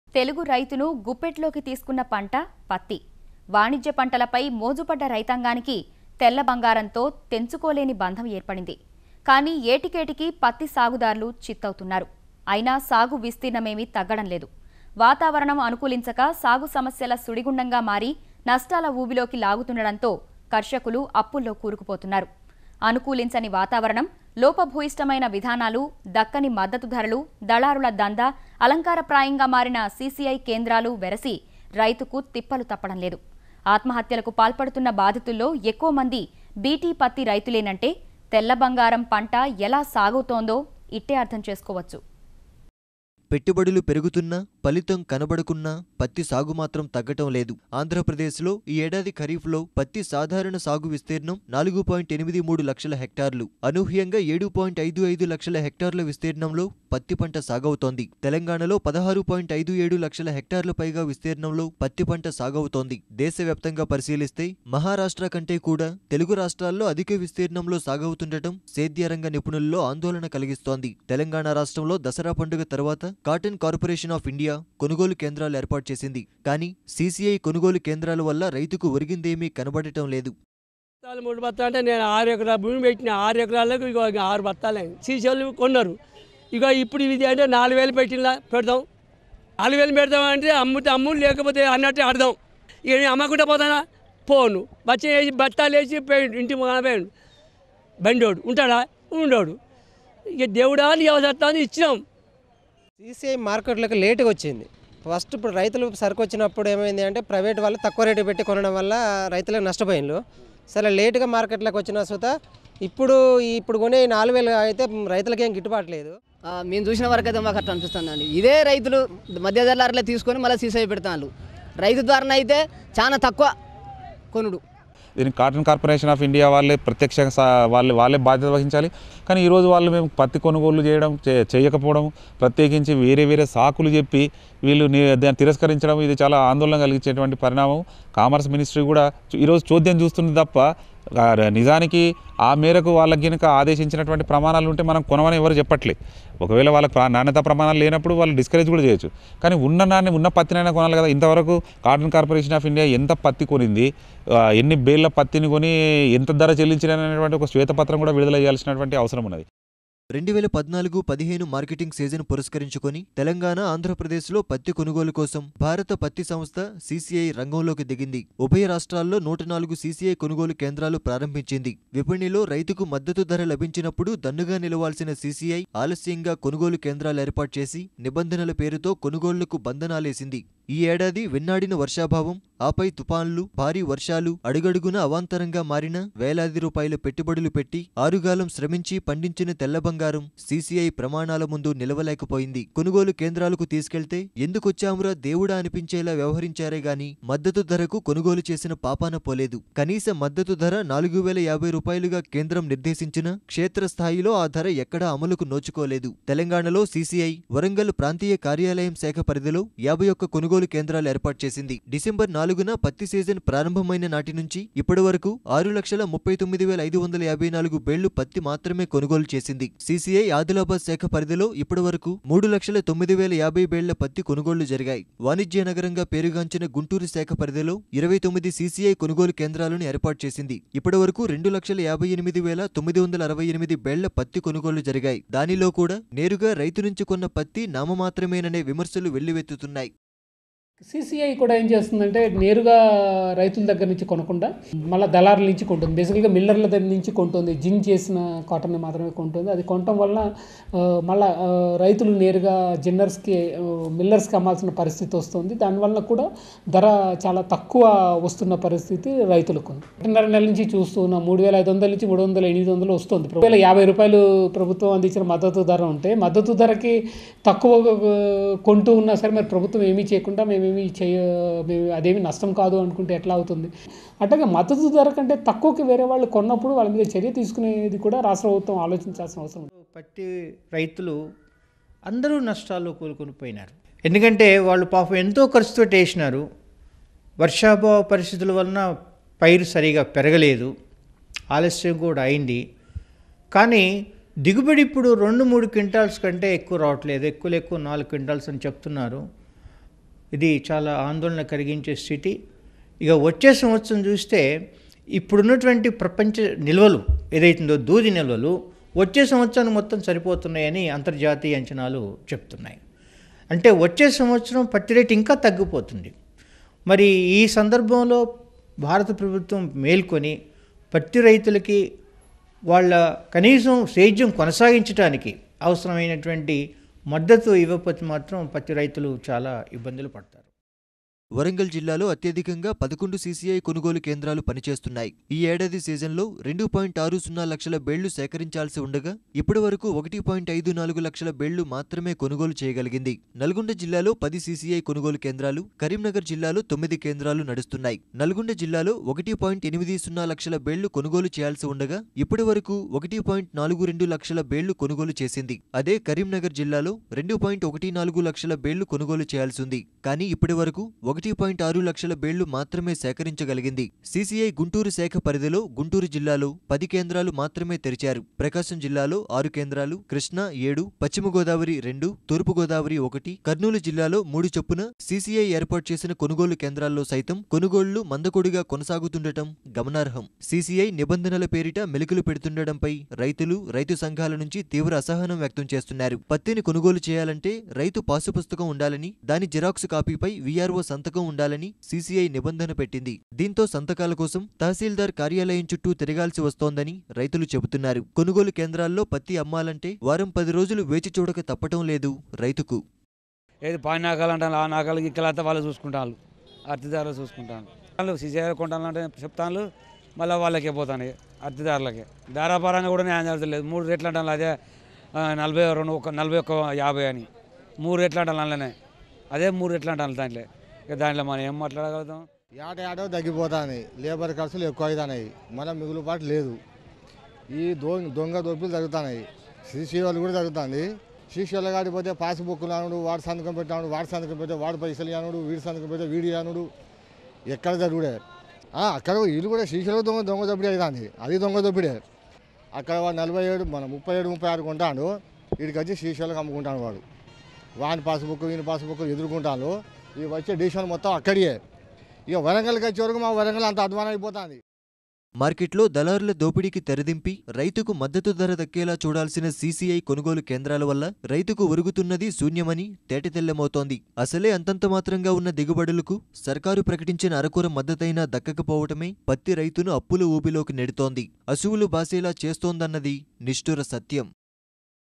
తెలుగు రైతును గుప్పెట్లోకి తీసుకున్న పంట పత్తి వాణిజ్య పంటలపై మోజుపడ్డ రైతాంగానికి తెల్ల బంగారంతో తెంచుకోలేని బంధం ఏర్పడింది కానీ ఏటికేటికి పత్తి సాగుదారులు చిత్తవుతున్నారు అయినా సాగు విస్తీర్ణమేమీ తగ్గడం లేదు వాతావరణం అనుకూలించక సాగు సమస్యల సుడిగుండంగా మారి నష్టాల ఊబిలోకి లాగుతుండడంతో కర్షకులు అప్పుల్లో కూరుకుపోతున్నారు అనుకూలించని వాతావరణం లోపభూయిష్టమైన విధానాలు దక్కని మద్దతు ధరలు దళారుల దందా అలంకారప్రాయంగా మారిన సీసీఐ కేంద్రాలు వెరసి రైతుకు తిప్పలు తప్పడం లేదు ఆత్మహత్యలకు పాల్పడుతున్న బాధితుల్లో ఎక్కువ మంది బీటీ పత్తి రైతులేనంటే తెల్ల బంగారం పంట ఎలా సాగుతోందో ఇట్టే అర్థం చేసుకోవచ్చు పెట్టుబడులు పెరుగుతున్నా ఫలితం కనబడకున్నా పత్తి సాగు మాత్రం తగ్గటం లేదు ఆంధ్రప్రదేశ్లో ఈ ఏడాది ఖరీఫ్లో పత్తి సాధారణ సాగు విస్తీర్ణం నాలుగు పాయింట్ ఎనిమిది మూడు లక్షల హెక్టార్లు అనూహ్యంగా ఏడు పాయింట్ ఐదు ఐదు లక్షల హెక్టార్ల విస్తీర్ణంలో పత్తి పంట సాగవుతోంది తెలంగాణలో పదహారు పాయింట్ ఐదు ఏడు లక్షల హెక్టార్ల పైగా విస్తీర్ణంలో పత్తి పంట సాగవుతోంది దేశవ్యాప్తంగా పరిశీలిస్తే మహారాష్ట్ర కంటే కూడా తెలుగు రాష్ట్రాల్లో అధిక విస్తీర్ణంలో సాగవుతుండటం సేద్యరంగ నిపుణుల్లో ఆందోళన కలిగిస్తోంది తెలంగాణ రాష్ట్రంలో దసరా పండుగ తర్వాత కాటన్ కార్పొరేషన్ ఆఫ్ ఇండియా కొనుగోలు కేంద్రాలు ఏర్పాటు చేసింది కానీ సీసీఐ కొనుగోలు కేంద్రాల వల్ల రైతుకు ఒరిగిందేమీ కనబడటం లేదు బత్తాలు మూడు బత్తాలు అంటే నేను ఆరు ఎకరాల భూమి పెట్టిన ఆరు ఎకరాలకు ఇగో ఇక ఆరు బత్తాలే సీసీలు కొన్నారు ఇక ఇప్పుడు ఇది అంటే నాలుగు వేలు పెట్టిన పెడతాం నాలుగు వేలు పెడతాం అంటే అమ్ముతే అమ్ము లేకపోతే అన్నట్టు ఆడదాం ఇక నేను అమ్మకుండా పోతానా పోను బచ్చ వేసి బత్తాలు వేసి పోయిండు ఇంటి మొదలు పోయిండు బండోడు ఉంటాడా ఉండోడు ఇక దేవుడా నీ అవసరం ఇచ్చినాం సీసీఐ మార్కెట్లోకి లేట్గా వచ్చింది ఫస్ట్ ఇప్పుడు రైతులు సరుకు వచ్చినప్పుడు ఏమైంది అంటే ప్రైవేట్ వాళ్ళు తక్కువ రేటు పెట్టి కొనడం వల్ల రైతులకు నష్టపోయిండ్రు సరే లేటుగా మార్కెట్లోకి వచ్చిన సుత ఇప్పుడు ఈ ఇప్పుడు కొనే ఈ నాలుగు వేలు అయితే రైతులకి ఏం గిట్టుబాటు లేదు ఆ, మేము చూసిన వరకు అయితే మాకు అట్లా అనిపిస్తుందండి ఇదే రైతులు మధ్య దళారులే తీసుకొని మళ్ళీ సీసై పెడతాను రైతు ద్వారా అయితే చాలా తక్కువ కొనుడు దీనికి కాటన్ కార్పొరేషన్ ఆఫ్ ఇండియా వాళ్ళే ప్రత్యక్షంగా సా- వాళ్ళే వాళ్ళే బాధ్యత వహించాలి కానీ ఈరోజు వాళ్ళు మేము పత్తి కొనుగోలు చేయడం చే- చేయకపోవడం ప్రత్యేకించి వేరే వేరే సాకులు చెప్పి వీళ్ళు ని- దాన్ని తిరస్కరించడం ఇది చాలా ఆందోళన కలిగించేటువంటి పరిణామం కామర్స్ మినిస్ట్రీ కూడా చూ- ఈరోజు చోద్యం చూస్తుంది తప్ప ఆ, నిజానికి ఆ మేరకు వాళ్ళకి కనుక ఆదేశించినటువంటి ప్రమాణాలు ఉంటే మనం కొనమని ఎవరు చెప్పట్లే ఒకవేళ వాళ్ళకి ప్రా- నాణ్యత ప్రమాణాలు లేనప్పుడు వాళ్ళు డిస్కరేజ్ కూడా చేయొచ్చు కానీ ఉన్న నాణ్య ఉన్న పత్తినైనా కొనాలి కదా ఇంతవరకు కాటన్ కార్పొరేషన్ ఆఫ్ ఇండియా ఎంత పత్తి కొనింది ఆ, ఎన్ని బేళ్ల పత్తిని కొని ఎంత ధర చెల్లించినటువంటి ఒక శ్వేతపత్రం కూడా విడుదల చేయాల్సినటువంటి అవసరం ఉన్నది రెండు వేల పద్నాలుగు పదిహేను మార్కెటింగ్ సీజన్ పురస్కరించుకొని తెలంగాణ ఆంధ్రప్రదేశ్లో పత్తి కొనుగోలు కోసం భారత పత్తి సంస్థ సీసీఐ రంగంలోకి దిగింది ఉభయ రాష్ట్రాల్లో నూట నాలుగు సీసీఐ కొనుగోలు కేంద్రాలు ప్రారంభించింది విపణిలో రైతుకు మద్దతు ధర లభించినప్పుడు దన్నుగా నిలవాల్సిన సీసీఐ ఆలస్యంగా కొనుగోలు కేంద్రాలు ఏర్పాటు చేసి నిబంధనల పేరుతో కొనుగోళ్లకు బంధనాలేసింది ఈ ఏడాది వెన్నాడిన వర్షాభావం ఆపై తుపాన్లు భారీ వర్షాలు అడుగడుగున అవాంతరంగా మారిన వేలాది రూపాయల పెట్టుబడులు పెట్టి ఆరుగాలం శ్రమించి పండించిన తెల్ల బంగారం సీసీఐ ప్రమాణాల ముందు నిలవలేకపోయింది కొనుగోలు కేంద్రాలకు తీసుకెళ్తే ఎందుకొచ్చామురా దేవుడా అనిపించేలా వ్యవహరించారే గాని మద్దతు ధరకు కొనుగోలు చేసిన పాపాన పోలేదు కనీస మద్దతు ధర నాలుగు వేల యాభై రూపాయలుగా కేంద్రం నిర్దేశించిన క్షేత్రస్థాయిలో ఆ ధర ఎక్కడా అమలుకు నోచుకోలేదు తెలంగాణలో సీసీఐ వరంగల్ ప్రాంతీయ కార్యాలయం శాఖ పరిధిలో యాభై ఒక్క కొనుగోలు కేంద్రాలు ఏర్పాటు చేసింది డిసెంబర్ నాలుగున పత్తి సీజన్ ప్రారంభమైన నాటి నుంచి ఇప్పటి వరకు ఆరు లక్షల ముప్పై తొమ్మిది వేల ఐదు వందల యాభై నాలుగు బేళ్లు పత్తి మాత్రమే కొనుగోలు చేసింది సీసీఐ ఆదిలాబాద్ శాఖ పరిధిలో ఇప్పటి వరకు మూడు లక్షల తొమ్మిది వేల యాభై బేళ్ల పత్తి కొనుగోళ్లు జరిగాయి వాణిజ్య నగరంగా పేరుగాంచిన గుంటూరు శాఖ పరిధిలో ఇరవై తొమ్మిది సీసీఐ కొనుగోలు కేంద్రాలను ఏర్పాటు చేసింది ఇప్పటి వరకు రెండు లక్షల యాభై ఎనిమిది వేల తొమ్మిది వందల అరవై ఎనిమిది బేళ్ల పత్తి కొనుగోళ్లు జరిగాయి దానిలో కూడా నేరుగా రైతు నుంచి కొన్న పత్తి నామమాత్రమేననే విమర్శలు వెల్లువెత్తుతున్నాయి సిసిఐ కూడా ఏం చేస్తుందంటే నేరుగా రైతుల దగ్గర నుంచి కొనకుండా మళ్ళీ దళారుల నుంచి కొంటుంది బేసికల్గా మిల్లర్ల దగ్గర నుంచి కొంటుంది జిన్ చేసిన కాటన్ మాత్రమే కొంటుంది అది కొనటం వల్ల ఆ, మళ్ళా ఆ, రైతులు నేరుగా జిన్నర్స్కి ఆ, మిల్లర్స్కి అమ్మాల్సిన పరిస్థితి వస్తుంది దానివల్ల కూడా ధర చాలా తక్కువ వస్తున్న పరిస్థితి రైతులకు ఉంది ఒకటిన్నర నెల నుంచి చూస్తూ ఉన్నాం మూడు వేల ఐదు వందల నుంచి మూడు వందల ఎనిమిది వందలు వస్తుంది రెండు వేల యాభై రూపాయలు ప్రభుత్వం అందించిన మద్దతు ధర ఉంటే మద్దతు ధరకి తక్కువ ఆ, కొంటూ ఉన్నా సరే మరి ప్రభుత్వం ఏమీ చేయకుండా మేమేమి చేయ మేము అదేమి నష్టం కాదు అనుకుంటే ఎట్లా అవుతుంది అట్లాగే మద్దతు ధర కంటే తక్కువకి వేరే వాళ్ళు కొన్నప్పుడు వాళ్ళ మీద చర్య తీసుకునేది కూడా రాష్ట్ర ప్రభుత్వం ఆలోచించాల్సిన అవసరం ఉంది పత్తి రైతులు అందరూ నష్టాల్లో కూలుకొని పోయినారు ఎందుకంటే వాళ్ళు పాపం ఎంతో ఖర్చుతో వేసినారు వర్షాభావ పరిస్థితుల వలన పైరు సరిగా పెరగలేదు ఆలస్యం కూడా అయింది కానీ దిగుబడి ఇప్పుడు రెండు మూడు క్వింటాల్స్ కంటే ఎక్కువ రావట్లేదు ఎక్కువ ఎక్కువ నాలుగు క్వింటాల్స్ అని చెప్తున్నారు ఇది చాలా ఆందోళన కలిగించే స్థితి ఇక వచ్చే సంవత్సరం చూస్తే ఇప్పుడున్నటువంటి ప్రపంచ నిల్వలు ఏదైతుందో దూది నిల్వలు వచ్చే సంవత్సరం మొత్తం సరిపోతున్నాయని అంతర్జాతీయ అంచనాలు చెప్తున్నాయి అంటే వచ్చే సంవత్సరం పత్తి రేటు ఇంకా తగ్గిపోతుంది మరి ఈ సందర్భంలో భారత ప్రభుత్వం మేల్కొని పత్తి రైతులకి వాళ్ళ కనీసం సేద్యం కొనసాగించడానికి అవసరమైనటువంటి మద్దతు ఇవ్వకపోతే మాత్రం పత్తి రైతులు చాలా ఇబ్బందులు పడతారు వరంగల్ జిల్లాలో అత్యధికంగా పదకొండు సీసీఐ కొనుగోలు కేంద్రాలు పనిచేస్తున్నాయి ఈ ఏడాది సీజన్లో రెండు పాయింట్ ఆరు సున్నా లక్షల బేళ్లు సేకరించాల్సి ఉండగా ఇప్పటి వరకు ఒకటి పాయింట్ ఐదు నాలుగు లక్షల బేళ్లు మాత్రమే కొనుగోలు చేయగలిగింది నల్గొండ జిల్లాలో పది సీసీఐ కొనుగోలు కేంద్రాలు కరీంనగర్ జిల్లాలో తొమ్మిది కేంద్రాలు నడుస్తున్నాయి నల్గొండ జిల్లాలో ఒకటి పాయింట్ ఎనిమిది సున్నా లక్షల బేళ్లు కొనుగోలు చేయాల్సి ఉండగా ఇప్పటి వరకు ఒకటి పాయింట్ నాలుగు రెండు లక్షల బేళ్లు కొనుగోలు చేసింది అదే కరీంనగర్ జిల్లాలో రెండు పాయింట్ ఒకటి నాలుగు లక్షల బేళ్లు కొనుగోలు చేయాల్సి ఉంది కానీ ఇప్పటి వరకు ఒకటి పాయింట్ ఆరు లక్షల బేళ్లు మాత్రమే సేకరించగలిగింది సీసీఐ గుంటూరు శాఖ పరిధిలో గుంటూరు జిల్లాలో పది కేంద్రాలు మాత్రమే తెరిచారు ప్రకాశం జిల్లాలో ఆరు కేంద్రాలు కృష్ణా ఏడు పశ్చిమ గోదావరి రెండు తూర్పు గోదావరి ఒకటి కర్నూలు జిల్లాలో మూడు చొప్పున సీసీఐ ఏర్పాటు చేసిన కొనుగోలు కేంద్రాల్లో సైతం కొనుగోళ్లు మందకొడిగా కొనసాగుతుండటం గమనార్హం సీసీఐ నిబంధనల పేరిట మెలికలు పెడుతుండటంపై రైతులు రైతు సంఘాల నుంచి తీవ్ర అసహనం వ్యక్తం చేస్తున్నారు పత్తిని కొనుగోలు చేయాలంటే రైతు పాసుపుస్తకం ఉండాలని దాని జిరాక్స్ కాపీపై వీఆర్ఓ సంతకం ఉండాలని సీసీఐ నిబంధన పెట్టింది దీంతో సంతకాల కోసం తహసీల్దార్ కార్యాలయం చుట్టూ తిరగాల్సి వస్తోందని రైతులు చెబుతున్నారు కొనుగోలు కేంద్రాల్లో పత్తి అమ్మాలంటే వారం పది రోజులు వేచి చూడక తప్పటం లేదు రైతుకు ఏది పాని నాకాలు అంటాను ఆ నాకాలు ఇక్కలంతా వాళ్ళు చూసుకుంటాను అర్థదారులు చూసుకుంటాను వాళ్ళు సిజేఆర్ కొంటానంటే చెప్తాను మళ్ళీ వాళ్ళకే పోతాను అర్థదారులకే ధారాపరంగా కూడా న్యాయం జరుగుతలేదు మూడు రేట్లు అంటాను అదే ఆ, నలభై రెండు ఒక నలభై ఒక్క యాభై అని మూడు రేట్లు అంటాను అందులోనే అదే మూడు రేట్లు అంటాను దాంట్లో ఇక దాంట్లో మనం ఏం మాట్లాడగలుగుతాం ఏట ఏటో తగ్గిపోతాయి లేబర్ ఖర్చులు ఎక్కువ అవుతున్నాయి మన మిగులుబాటు లేదు ఈ దొంగ దొంగ దొప్పులు జరుగుతున్నాయి సీసీ వాళ్ళు కూడా జరుగుతుంది సీసీ వాళ్ళు కాడిపోతే పాస్బుక్లు అనుడు వాడు సంతకం పెట్టాడు వాడు సంతకం పెడితే వాడు పైసలు అనుడు వీడి సంతకం పెడితే వీడి అనుడు ఎక్కడ జరుగుడే ఆ, అక్కడ వీళ్ళు కూడా సీసీలో దొంగ దొంగ దొప్పిడి అవుతుంది అది దొంగ దొప్పిడే అక్కడ వాడు నలభై ఏడు మన ముప్పై ఏడు ముప్పై ఆరు కొంటాడు వీడికి వచ్చి సీసీలకు అమ్ముకుంటాడు వాడు వాని పాస్బుక్ వీని పాస్బుక్ ఎదుర్కొంటాను ఇవి వచ్చే డిసిషన్ మొత్తం అక్కడియే ఇక వరంగల్కి వచ్చే వరకు మా వరంగల్ అంత అధ్వానం అయిపోతుంది మార్కెట్లో దళారుల దోపిడీకి తెరదింపి రైతుకు మద్దతు ధర దక్కేలా చూడాల్సిన సీసీఐ కొనుగోలు కేంద్రాల వల్ల రైతుకు ఒరుగుతున్నది శూన్యమని తేటతెల్లమవుతోంది అసలే అంతంత మాత్రంగా ఉన్న దిగుబడులకు సర్కారు ప్రకటించిన అరకొర మద్దతైనా దక్కకపోవటమే పత్తి రైతును అప్పుల ఊబిలోకి నెడుతోంది అసువులు బాసేలా చేస్తోందన్నది నిష్ఠుర సత్యం